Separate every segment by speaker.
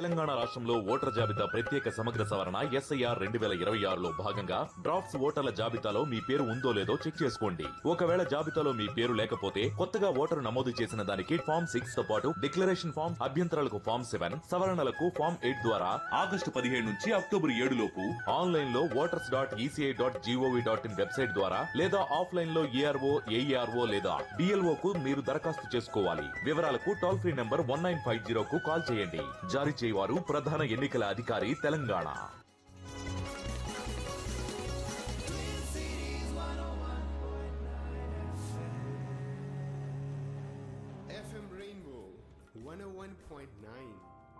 Speaker 1: తెలంగాణ రాష్ట్రంలో ఓటర్ల జాబితా ప్రత్యేక సమగ్ర సవరణ ఎస్ఐఆర్ రెండు వేల ఇరవై ఆరులో భాగంగా డ్రాఫ్ట్స్ ఓటర్ల జాబితాలో మీ పేరు ఉందో లేదో చెక్ చేసుకోండి ఒకవేళ జాబితాలో మీ పేరు లేకపోతే కొత్తగా ఓటరు నమోదు చేసిన దానికి ఫామ్ సిక్స్ తో పాటు డిక్లరేషన్ ఫామ్ అభ్యంతరాలకు ఫామ్ సెవెన్ సవరణలకు ఫామ్ ఎయిట్ ద్వారా ఆగస్టు పదిహేడు నుంచి అక్టోబర్ ఏడు లోపు ఆన్లైన్ లో voters dot ECI dot GOV dot in website ద్వారా లేదా ఆఫ్లైన్ లో ఏఆర్ఓ ఏఈఆర్ఓ లేదా డిఎల్ఓ కు మీరు దరఖాస్తు చేసుకోవాలి వివరాలకు toll free number one nine five zero కు కాల్ చేయండి జారీ చేయవారు ప్రధాన ఎన్నికల అధికారి తెలంగాణ
Speaker 2: FM Rainbow 101.9.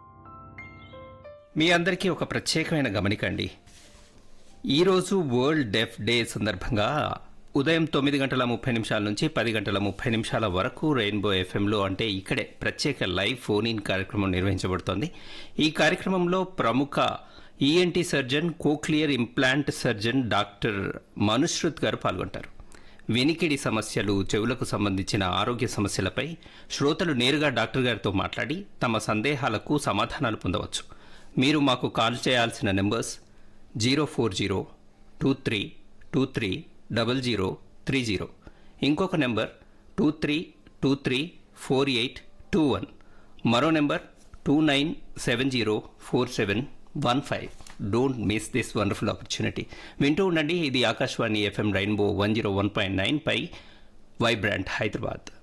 Speaker 3: మీ అందరికీ ఒక ప్రత్యేకమైన గమనిక అండి ఈరోజు వరల్డ్ డెఫ్ డే సందర్భంగా ఉదయం తొమ్మిది గంటల ముప్పై నిమిషాల నుంచి పది గంటల ముప్పై నిమిషాల వరకు రెయిన్బో ఎఫ్ఎంలో అంటే ఇక్కడే ప్రత్యేక లైవ్ ఫోన్ ఇన్ కార్యక్రమం నిర్వహించబడుతోంది ఈ కార్యక్రమంలో ప్రముఖ ENT surgeon cochlear implant surgeon doctor Manushruth గారు పాల్గొంటారు వినికిడి సమస్యలు చెవులకు సంబంధించిన ఆరోగ్య సమస్యలపై శ్రోతలు నేరుగా డాక్టర్ గారితో మాట్లాడి తమ సందేహాలకు సమాధానాలు పొందవచ్చు మీరు మాకు కాల్ చేయాల్సిన numbers zero four zero two three two three double zero three zero ఇంకొక number two three two three four eight two one మరో number two nine seven zero four seven one five don't miss this wonderful opportunity వింటూ ఉండండి ఇది ఆకాశవాణి FM rainbow one zero one point nine పై vibrant Hyderabad